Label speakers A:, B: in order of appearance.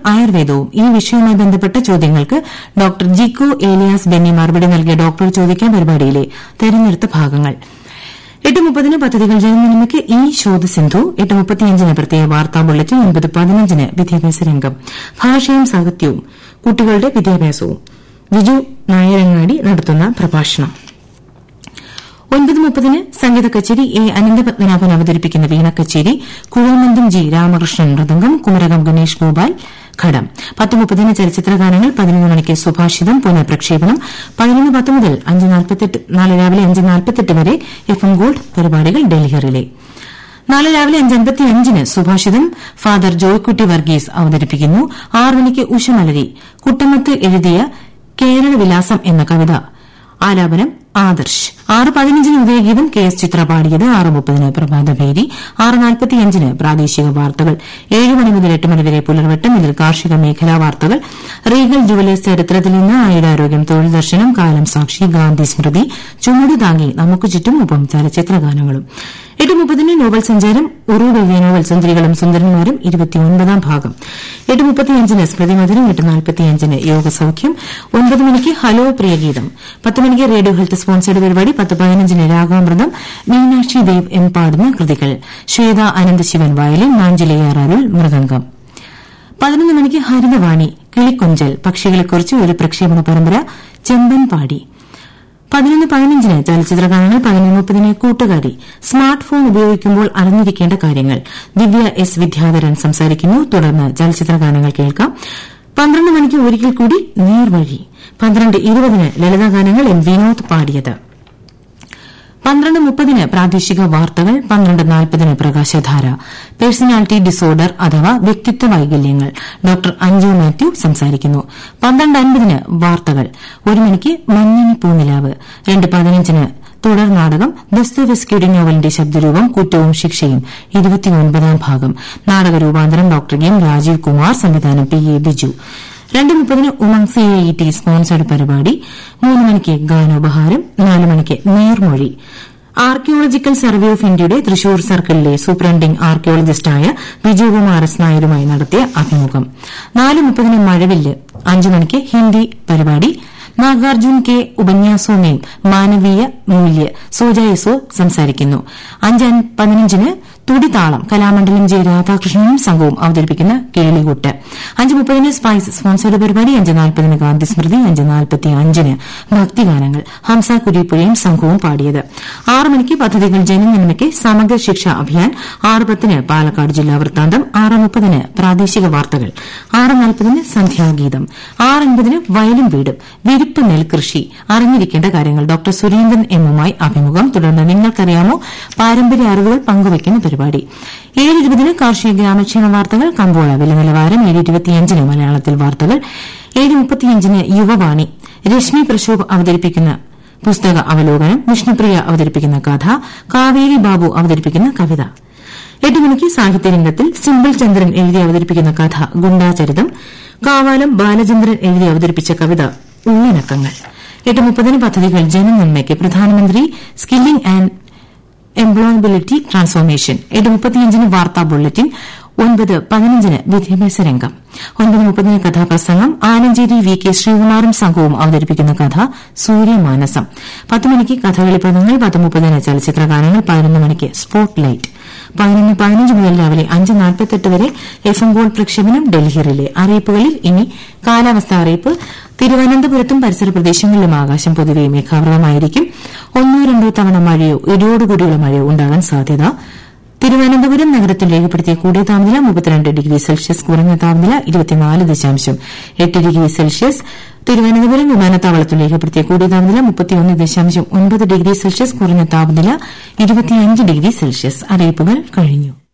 A: ആയുർവേദവും ഈ വിഷയവുമായി ബന്ധപ്പെട്ട ചോദ്യങ്ങൾക്ക് ഡോക്ടർ ജിക്കോ ഏലിയാസ് ബെന്നി മറുപടി നൽകിയ ഡോക്ടർ ചോദിക്കാൻ പരിപാടിയിലെ തെരഞ്ഞെടുത്ത ഭാഗങ്ങൾ എട്ട് മുപ്പതിന് പദ്ധതികൾ ജനനിലമയ്ക്ക് ഈ ശോധ സിന്ധു എട്ട് മുപ്പത്തിയഞ്ചിന് പ്രത്യേക വാർത്താ ബുള്ളറ്റിൻ ഒൻപത് പതിനഞ്ചിന് വിദ്യാഭ്യാസ രംഗം ഭാഷയും സാഹിത്യവും കുട്ടികളുടെ വിദ്യാഭ്യാസവും വിജു നായരങ്ങാടി നടത്തുന്ന പ്രഭാഷണം ഒൻപത് മുപ്പതിന് സംഗീത കച്ചേരി എ അനന്തപത്മനാഭൻ അവതരിപ്പിക്കുന്ന വീണ കച്ചേരി കുഴൽമന്ദം ജി രാമകൃഷ്ണൻ മൃദംഗം കുമരകം ഗണേഷ് ഗോപാൽ ഘടം പത്ത് മുപ്പതിന് ചലച്ചിത്ര ഗാനങ്ങൾ പതിനൊന്ന് മണിക്ക് സുഭാഷിതം പുനഃപ്രക്ഷേപണം പതിനൊന്ന് പത്ത് മുതൽ അഞ്ച് നാൽപ്പത്തെട്ട് നാളെ രാവിലെ അഞ്ച് നാൽപ്പത്തെട്ട് വരെ എഫ് എം ഗോൾഡ് പരിപാടികൾ ഡൽഹി റിലേ നാളെ രാവിലെ അഞ്ചൻപത്തി അഞ്ചിന് സുഭാഷിതം ഫാദർ ജോയ്ക്കുട്ടി വർഗീസ് അവതരിപ്പിക്കുന്നു ആറ് മണിക്ക് ഉഷമലരി കുട്ടമത്ത് എഴുതിയ കേരള വിലാസം എന്ന കവിത ആലാപനം ആദർശ് ആറ് പതിനഞ്ചിന് ഉദയഗീതം കെ എസ് ചിത്ര പാടിയത് ആറ് മുപ്പതിന് പ്രഭാതഭേരി ആറ് നാൽപ്പത്തിയഞ്ചിന് പ്രാദേശിക വാർത്തകൾ ഏഴ് മണി മുതൽ എട്ട് മണി വരെ പുലർവട്ടം ഇതിൽ കാർഷിക മേഖലാ വാർത്തകൾ റീഗൽ ജുവലേഴ്സ് ചരിത്രത്തിൽ നിന്ന് ആയുരാരോഗ്യം തൊഴിൽ ദർശനം കാലം സാക്ഷി ഗാന്ധി സ്മൃതി ചുമട് താങ്ങി നമുക്ക് ചുറ്റും ഒപ്പം ചലച്ചിത്ര ഗാനങ്ങളും എട്ട് മുപ്പതിന് നോവൽ സഞ്ചാരം ഉറൂബ് എഴുതിയ നോവൽ സുന്ദരികളും സുന്ദരന്മാരും ഇരുപത്തിയൊൻപതാം ഭാഗം എട്ട് മുപ്പത്തിയഞ്ചിന് സ്മൃതി മധുരം എട്ട് നാൽപ്പത്തിയഞ്ചിന് യോഗസൌഖ്യം ഒൻപത് മണിക്ക് ഹലോ പ്രിയഗീതം പത്ത് മണിക്ക് റേഡിയോ ഹെൽത്ത് സ്പോൺസേഡ് പരിപാടി പത്ത് പതിനഞ്ചിന് രാഗാമൃതം മീനാക്ഷി ദേവ് എം പാടുന്ന കൃതികൾ ശ്വേത അനന്തശിവൻ വയലിൻ നാഞ്ചിലയാറാരുൾ മൃദംഗം പതിനൊന്ന് മണിക്ക് ഹരിതവാണി കിളിക്കൊഞ്ചൽ പക്ഷികളെക്കുറിച്ച് ഒരു പ്രക്ഷേപണ പരമ്പര ചെമ്പൻ പാടി പതിനൊന്ന് പതിനഞ്ചിന് ചലച്ചിത്ര ഗാനങ്ങൾ പതിനൊന്ന് മുപ്പതിന് കൂട്ടുകാരി സ്മാർട്ട് ഫോൺ ഉപയോഗിക്കുമ്പോൾ അറിഞ്ഞിരിക്കേണ്ട കാര്യങ്ങൾ ദിവ്യ എസ് വിദ്യാധരൻ സംസാരിക്കുന്നു തുടർന്ന് ചലച്ചിത്ര ഗാനങ്ങൾ കേൾക്കാം പന്ത്രണ്ട് മണിക്ക് ഒരിക്കൽ കൂടി നേർവഴി പന്ത്രണ്ട് ഇരുപതിന് ലളിതഗാനങ്ങൾ എം വിനോദ് പാടിയത് പന്ത്രണ്ട് മുപ്പതിന് പ്രാദേശിക വാർത്തകൾ പന്ത്രണ്ട് നാൽപ്പതിന് പ്രകാശധാര പേഴ്സണാലിറ്റി ഡിസോർഡർ അഥവാ വ്യക്തിത്വ വൈകല്യങ്ങൾ ഡോക്ടർ അഞ്ജു മാത്യു സംസാരിക്കുന്നു പന്ത്രണ്ട് അൻപതിന് വാർത്തകൾ ഒരു മണിക്ക് മഞ്ഞണി പൂനിലാവ് രണ്ട് പതിനഞ്ചിന് തുടർ നാടകം ദസ്തോവെസ്കിയുടെ നോവലിന്റെ ശബ്ദരൂപം കുറ്റവും ശിക്ഷയും ഇരുപത്തിയൊൻപതാം ഭാഗം നാടക രൂപാന്തരം ഡോക്ടർ എം രാജീവ് കുമാർ സംവിധാനം പി എ ബിജു രണ്ട് മുപ്പതിന് Umang C I T sponsored പരിപാടി മൂന്ന് മണിക്ക് ഗാനോപഹാരം നാല് മണിക്ക് നേർമൊഴി ആർക്കിയോളജിക്കൽ സർവേ ഓഫ് ഇന്ത്യയുടെ തൃശൂർ സർക്കിളിലെ സൂപ്രണ്ടിംഗ് ആർക്കിയോളജിസ്റ്റായ വിജയകുമാർ എസ് നായരുമായി നടത്തിയ അഭിമുഖം നാല് മുപ്പതിന് മഴവില്ല് അഞ്ചു മണിക്ക് ഹിന്ദി പരിപാടി നാഗാർജുൻ കെ ഉപന്യാസോമേം മാനവീയ മൂല്യ സോജായസോ സംസാരിക്കുന്നു അഞ്ച് പതിനഞ്ചിന് തുടിതാളം കലാമണ്ഡലം ജെ രാധാകൃഷ്ണനും സംഘവും അവതരിപ്പിക്കുന്ന കേളികൂട്ട് അഞ്ച് മുപ്പതിന് സ്പൈസ് സ്പോൺസേഡ് പരിപാടി അഞ്ച് നാൽപ്പതിന് ഗാന്ധി സ്മൃതി അഞ്ച് നാൽപ്പത്തി അഞ്ചിന് ഭക്തിഗാനങ്ങൾ ഹംസ കുരിപ്പുഴയും സംഘവും പാടിയത് ആറ് മണിക്ക് പദ്ധതികൾ ജനനന്മയ്ക്ക് സമഗ്ര ശിക്ഷ അഭിയാൻ ആറ് പത്തിന് പാലക്കാട് ജില്ലാ വൃത്താന്തം ആറ് മുപ്പതിന് പ്രാദേശിക വാർത്തകൾ ആറ് നാൽപ്പതിന് സന്ധ്യാഗീതം ആറ് അൻപതിന് വയലും വീടും വിരിപ്പ് നെൽകൃഷി അറിഞ്ഞിരിക്കേണ്ട കാര്യങ്ങൾ ഡോക്ടർ സുരേന്ദ്രൻ എമ്മുമായി അഭിമുഖം തുടർന്ന് നിങ്ങൾക്കറിയാമോ പാരമ്പര്യ അറിവുകൾ പങ്കുവയ്ക്കുന്ന പരിപാടി ഏഴ് ഇരുപതിന് കാർഷിക ഗ്രാമക്ഷേമ വാർത്തകൾ കമ്പോള വില നിലവാരം ഏഴ് ഇരുപത്തിയഞ്ചിന് മലയാളത്തിൽ വാർത്തകൾ ഏഴ് മുപ്പത്തിയഞ്ചിന് യുവവാണി രശ്മി പ്രശോഭ് അവതരിപ്പിക്കുന്ന പുസ്തക അവലോകനം വിഷ്ണുപ്രിയ അവതരിപ്പിക്കുന്ന കഥ കാവേരി ബാബു അവതരിപ്പിക്കുന്ന കവിത എട്ട് മണിക്ക് സാഹിത്യരംഗത്തിൽ സിമ്പിൾ ചന്ദ്രൻ എഴുതി അവതരിപ്പിക്കുന്ന കഥ ഗുണ്ടാചരിതം കാവാലം ബാലചന്ദ്രൻ എഴുതി അവതരിപ്പിച്ച കവിത ഉള്ളിനക്കങ്ങൾ എട്ട് മുപ്പതിന് പദ്ധതികൾ ജനനന്മയ്ക്ക് പ്രധാനമന്ത്രി സ്കില്ലിംഗ് ആൻഡ് എംപ്ലോയബിലിറ്റി ട്രാൻസ്ഫോർമേഷൻ എട്ട് മുപ്പത്തിയഞ്ചിന് വാർത്താ ബുള്ളറ്റിൻ ഒൻപത് പതിനഞ്ചിന് വിദ്യാഭ്യാസ രംഗം ഒൻപത് മുപ്പതിന് കഥാപ്രസംഗം ആലഞ്ചേരി വി കെ ശ്രീകുമാറും സംഘവും അവതരിപ്പിക്കുന്ന കഥ സൂര്യമാനസം പത്ത് മണിക്ക് കഥകളി പദങ്ങൾ പത്ത് മുപ്പതിന് ചലച്ചിത്ര ഗാനങ്ങൾ പതിനൊന്ന് മണിക്ക് സ്പോട്ട് ലൈറ്റ് പതിനൊന്ന് പതിനഞ്ച് മുതൽ രാവിലെ അഞ്ച് നാൽപ്പത്തെട്ട് വരെ എഫ് എം ഗോൾഡ് പ്രക്ഷേപണം ഡൽഹി റിലേ അറിയിപ്പുകളിൽ ഇനി കാലാവസ്ഥാ അറിയിപ്പ് തിരുവനന്തപുരത്തും പരിസര പ്രദേശങ്ങളിലും ആകാശം പൊതുവെ മേഘാവൃതമായിരിക്കും ഒന്നോ രണ്ടോ തവണ മഴയോ ഇടിയോടുകൂടിയുള്ള മഴയോ ഉണ്ടാകാൻ സാധ്യത തിരുവനന്തപുരം നഗരത്തിൽ രേഖപ്പെടുത്തിയ കൂടിയ താപനില മുപ്പത്തിരണ്ട് ഡിഗ്രി സെൽഷ്യസ് കുറഞ്ഞ താപനില ഇരുപത്തിനാല് ദശാംശം എട്ട് ഡിഗ്രി സെൽഷ്യസ് തിരുവനന്തപുരം വിമാനത്താവളത്തിൽ രേഖപ്പെടുത്തിയ കൂടിയ താപനില മുപ്പത്തിയൊന്ന് ദശാംശം ഒൻപത് ഡിഗ്രി സെൽഷ്യസ് കുറഞ്ഞ താപനില ഇരുപത്തിയഞ്ച് ഡിഗ്രി സെൽഷ്യസ് അറിയിപ്പുകൾ കഴിഞ്ഞു